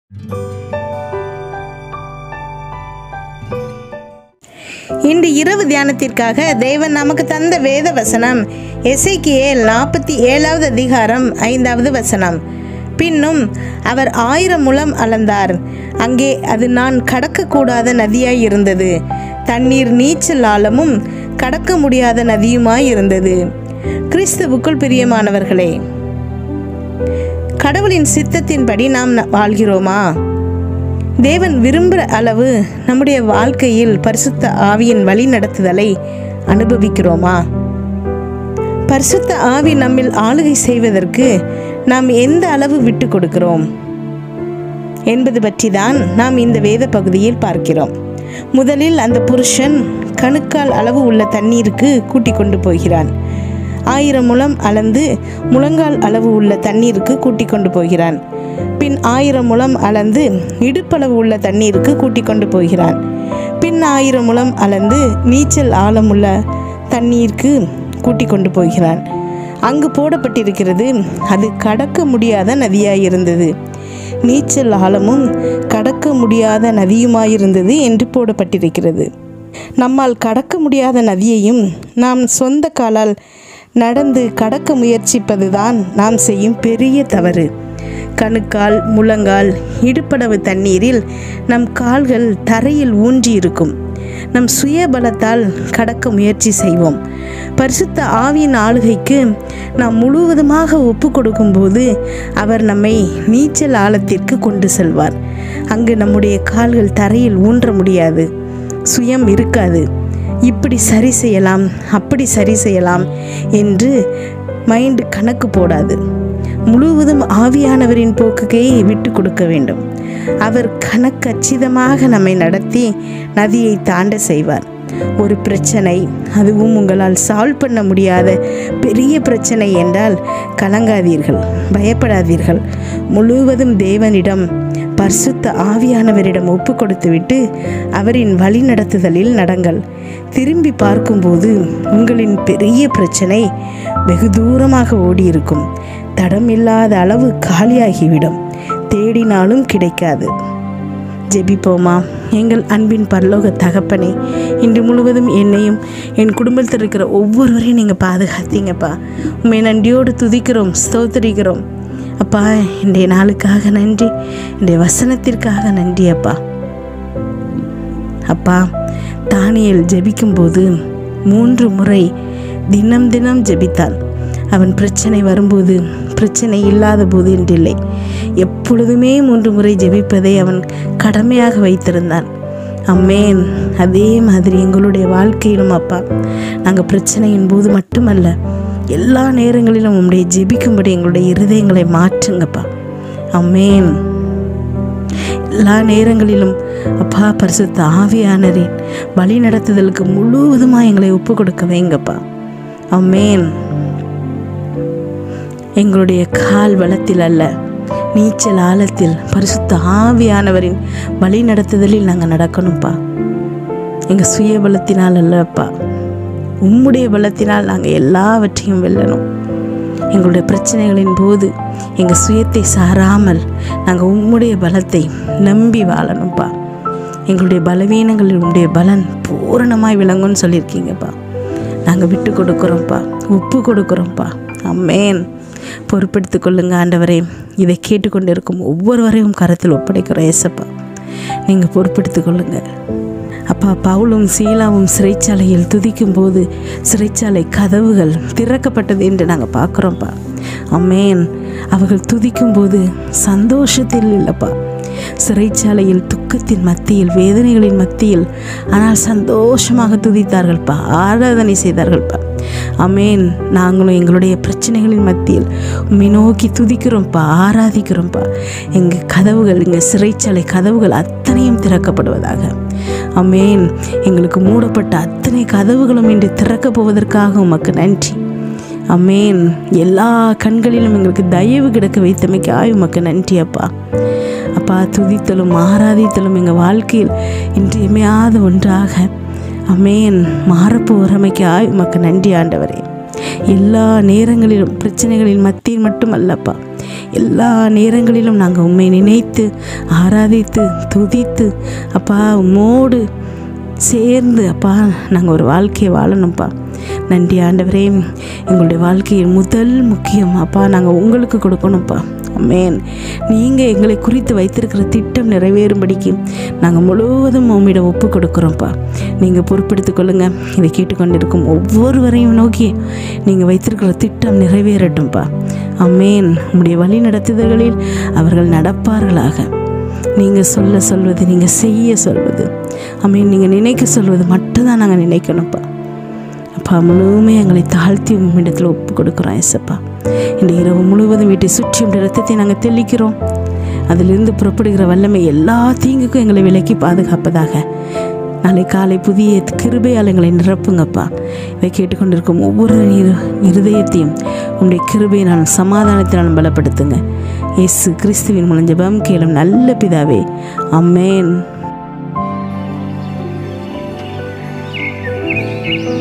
இன்று இரவு தியானத்திற்காக தேவன் நமக்கு தந்த வேத வசனம் எசேக்கியேல் நாற்பத்தி ஏழாவது அதிகாரம் ஐந்தாவது வசனம் பின்னும் அவர் ஆயிரம் முழம் அளந்தார் அங்கே அது நான் கடக்கக்கூடாத நதியாய் இருந்தது தண்ணீர் நீச்சல் ஆழமும் கடக்க முடியாத நதியுமாய் இருந்தது கிறிஸ்துவுக்குள் பிரியமானவர்களே கடவுளின் சித்தத்தின்படி நாம் ந- வாழ்கிறோமா தேவன் விரும்புகிற அளவு நம்முடைய வாழ்க்கையில் பரிசுத்த ஆவியின் வழி நடத்துதலை அனுபவிக்கிறோமா பரிசுத்த ஆவி நம்மில் ஆளுகை செய்வதற்கு நாம் எந்த அளவு விட்டு கொடுக்கிறோம் என்பது பற்றி தான் நாம் இந்த வேத பகுதியில் பார்க்கிறோம் முதலில் அந்த புருஷன் கணுக்கால் அளவு உள்ள தண்ணீருக்கு கூட்டிக் கொண்டு போகிறான் ஆயிரம் முழம் அளந்து முழங்கால் அளவு உள்ள தண்ணீருக்கு கூட்டிக் கொண்டு போகிறான் பின் ஆயிரம் முழம் அளந்து இடுப்பளவு உள்ள தண்ணீருக்கு கூட்டிக் கொண்டு போகிறான் பின் ஆயிரம் முழம் அளந்து நீச்சல் ஆழமுள்ள தண்ணீருக்கு கூட்டிக் கொண்டு போகிறான் அங்கு போடப்பட்டிருக்கிறது அது கடக்க முடியாத நதியாயிருந்தது நீச்சல் ஆழமும் கடக்க முடியாத நதியுமாயிருந்தது என்று போடப்பட்டிருக்கிறது நம்மால் கடக்க முடியாத நதியையும் நாம் சொந்த காலால் நடந்து கடக்க முயற்சிப்பதுதான் நாம் செய்யும் பெரிய தவறு கணுக்கால் முழங்கால் இடுப்பளவு தண்ணீரில் நம் கால்கள் தரையில் ஊன்றி இருக்கும் நம் சுய பலத்தால் கடக்க முயற்சி செய்வோம் பரிசுத்த ஆவியின் ஆளுகைக்கு நாம் முழுவதுமாக ஒப்பு கொடுக்கும்போது அவர் நம்மை நீச்சல் ஆழத்திற்கு கொண்டு செல்வார் அங்கு நம்முடைய கால்கள் தரையில் ஊன்ற முடியாது சுயம் இருக்காது இப்படி சரி செய்யலாம் அப்படி சரி செய்யலாம் என்று மைண்டு கணக்கு போடாது முழுவதும் ஆவியானவரின் போக்குக்கே விட்டு கொடுக்க வேண்டும் அவர் கணக்கச்சிதமாக நம்மை நடத்தி நதியை தாண்ட செய்வார் ஒரு பிரச்சனை அதுவும் உங்களால் சால்வ் பண்ண முடியாத பெரிய பிரச்சனை என்றால் கலங்காதீர்கள் பயப்படாதீர்கள் முழுவதும் தேவனிடம் பரிசுத்த ஆவியானவரிடம் ஒப்பு கொடுத்துவிட்டு அவரின் வழி நடத்துதலில் நடங்கள் திரும்பி பார்க்கும்போது உங்களின் பெரிய பிரச்சனை வெகு தூரமாக ஓடியிருக்கும் தடமில்லாத அளவு காலியாகிவிடும் தேடினாலும் கிடைக்காது ஜெபிப்போமா எங்கள் அன்பின் பரலோக தகப்பனே இன்று முழுவதும் என்னையும் என் குடும்பத்தில் இருக்கிற ஒவ்வொருவரையும் நீங்கள் பாதுகாத்தீங்கப்பா உண்மை நன்றியோடு துதிக்கிறோம் ஸ்தோத்திரிக்கிறோம் அப்பா இன்றைய நாளுக்காக நன்றி இன்றைய வசனத்திற்காக நன்றி அப்பா அப்பா தானியல் ஜெபிக்கும்போது மூன்று முறை தினம் தினம் ஜெபித்தான் அவன் பிரச்சனை வரும்போது பிரச்சனை இல்லாத போது என்றில்லை எப்பொழுதுமே மூன்று முறை ஜெபிப்பதை அவன் கடமையாக வைத்திருந்தான் அம்மேன் அதே மாதிரி எங்களுடைய வாழ்க்கையிலும் அப்பா நாங்கள் பிரச்சனையின் போது மட்டுமல்ல எல்லா நேரங்களிலும் உம்முடைய ஜெபிக்கும்படி எங்களுடைய இருதயங்களை மாற்றுங்கப்பா அம்மேன் எல்லா நேரங்களிலும் அப்பா பரிசுத்த ஆவியானரின் வழி நடத்துதலுக்கு முழுவதுமாக எங்களை ஒப்பு கொடுக்க வைங்கப்பா அம்மேன் எங்களுடைய கால் வளத்தில் அல்ல நீச்சல் ஆழத்தில் பரிசுத்த ஆவியானவரின் வழி நடத்துதலில் நாங்கள் நடக்கணும்ப்பா எங்கள் சுய பலத்தினால் அல்லப்பா உம்முடைய பலத்தினால் நாங்கள் எல்லாவற்றையும் வெல்லணும் எங்களுடைய பிரச்சனைகளின் போது எங்கள் சுயத்தை சாராமல் நாங்கள் உம்முடைய பலத்தை நம்பி வாழணும்ப்பா எங்களுடைய பலவீனங்களில் உம்முடைய பலன் பூரணமாய் விளங்கும்னு சொல்லியிருக்கீங்கப்பா நாங்கள் விட்டு கொடுக்குறோம்ப்பா உப்பு கொடுக்குறோம்ப்பா அம்மேன் பொறுப்பெடுத்துக் கொள்ளுங்க ஆண்டவரே இதை கேட்டுக்கொண்டு இருக்கும் ஒவ்வொருவரையும் கரத்தில் ஒப்படைக்கிறோம் ஏசப்பா நீங்கள் பொறுப்பெடுத்துக் கொள்ளுங்க அப்பா பவுலும் சீலாவும் சிறைச்சாலையில் துதிக்கும் போது சிறைச்சாலை கதவுகள் திறக்கப்பட்டது என்று நாங்கள் பார்க்குறோம்ப்பா அம்மேன் அவர்கள் துதிக்கும் போது சந்தோஷத்தில் இல்லைப்பா சிறைச்சாலையில் துக்கத்தின் மத்தியில் வேதனைகளின் மத்தியில் ஆனால் சந்தோஷமாக துதித்தார்கள்ப்பா ஆராதனை செய்தார்கள்ப்பா அமேன் நாங்களும் எங்களுடைய பிரச்சனைகளின் மத்தியில் உம்மை நோக்கி துதிக்கிறோம்ப்பா ஆராதிக்கிறோம்ப்பா எங்கள் கதவுகள் எங்கள் சிறைச்சாலை கதவுகள் அத்தனையும் திறக்கப்படுவதாக அமேன் எங்களுக்கு மூடப்பட்ட அத்தனை கதவுகளும் இன்று திறக்கப் போவதற்காக உமக்கு நன்றி அமேன் எல்லா கண்களிலும் எங்களுக்கு தயவு கிடக்க வைத்தமைக்காய் உமக்கு நன்றி அப்பா அப்பா துதித்தலும் ஆராதித்தலும் எங்கள் வாழ்க்கையில் இன்றியமையாத ஒன்றாக அமேன் மாறப்போகிறமைக்காய் உமக்கு நன்றி ஆண்டவரே எல்லா நேரங்களிலும் பிரச்சனைகளின் மத்தியில் மட்டும் அல்லப்பா எல்லா நேரங்களிலும் நாங்கள் உண்மை நினைத்து ஆராதித்து துதித்து அப்பா உம்மோடு சேர்ந்து அப்பா நாங்கள் ஒரு வாழ்க்கையை வாழணும்ப்பா நன்றி ஆண்டவரே எங்களுடைய வாழ்க்கையின் முதல் முக்கியம் அப்பா நாங்கள் உங்களுக்கு கொடுக்கணும்ப்பா அமேன் நீங்கள் எங்களை குறித்து வைத்திருக்கிற திட்டம் நிறைவேறும்படிக்கு நாங்கள் முழுவதும் உம்மிடம் ஒப்பு கொடுக்குறோம்ப்பா நீங்கள் பொறுப்பெடுத்துக் கொள்ளுங்க இதை கேட்டுக்கொண்டிருக்கும் ஒவ்வொருவரையும் நோக்கி நீங்கள் வைத்திருக்கிற திட்டம் நிறைவேறட்டும்ப்பா அமேன் உம்முடைய வழி நடத்துதல்களில் அவர்கள் நடப்பார்களாக நீங்கள் சொல்ல சொல்வது நீங்கள் செய்ய சொல்வது அமீன் நீங்கள் நினைக்க சொல்வது மட்டும்தான் நாங்கள் நினைக்கணும்ப்பா அப்பா முழுமே எங்களை தாழ்த்தி உம்மிடத்தில் ஒப்பு கொடுக்குறோம் ஏசப்பா இந்த இரவு முழுவதும் வீட்டை சுற்றி உடைய ரத்தத்தை நாங்கள் தெளிக்கிறோம் அதிலிருந்து புறப்படுகிற வல்லமை எல்லா தீங்குக்கும் எங்களை விலக்கி பாதுகாப்பதாக நாளை காலை புதிய கிருபையால் எங்களை நிரப்புங்கப்பா இதை கேட்டுக்கொண்டிருக்கும் ஒவ்வொரு இரு இருதயத்தையும் உங்களுடைய கிருபையினாலும் சமாதானத்தினாலும் பலப்படுத்துங்க இயேசு கிறிஸ்துவின் மூலம் ஜெபம் கேளும் நல்ல பிதாவே அம்மேன்